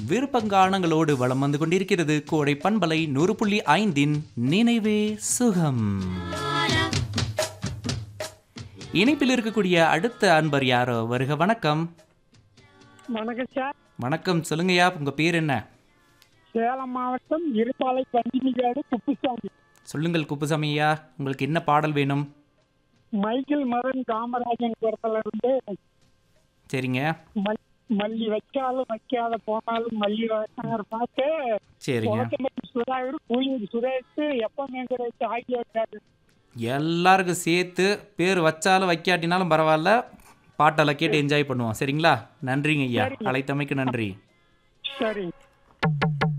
விருப்பங்கானங்களோடு வலம் வந்து கொண்டிருக்கிறது கோடை பண்பலை நூறு புள்ளி ஐந்தின் நினைவே சுகம் இணைப்பில் இருக்கக்கூடிய அடுத்த அன்பர் யாரோ வருக வணக்கம் வணக்கம் சார் வணக்கம் சொல்லுங்கய்யா உங்க பேர் என்ன சேலம் மாவட்டம் இருப்பாலை பண்டினிகாடு குப்புசாமி சொல்லுங்கள் குப்புசாமி ஐயா உங்களுக்கு என்ன பாடல் வேணும் மைக்கேல் மதன் காமராஜன் குரத்துல இருந்து சரிங்க மல்- மல்லி வைக்காலும் வைக்காத போனாலும் மல்லி வைக்கிற பார்த்து சரிங்க கோத்தமல்லி சுதாகர் கூலிங் சுரேஷ் எப்பவுமே கிடைச்சு ஆகியோர் எல்லாருக்கும் சேர்த்து பேர் வச்சாலும் வைக்காட்டினாலும் பரவாயில்ல பாட்டெல்லாம் கேட்டு என்ஜாய் பண்ணுவோம் சரிங்களா நன்றிங்க ஐயா சரிங்க. அழைத்தமைக்கு நன்றி சரி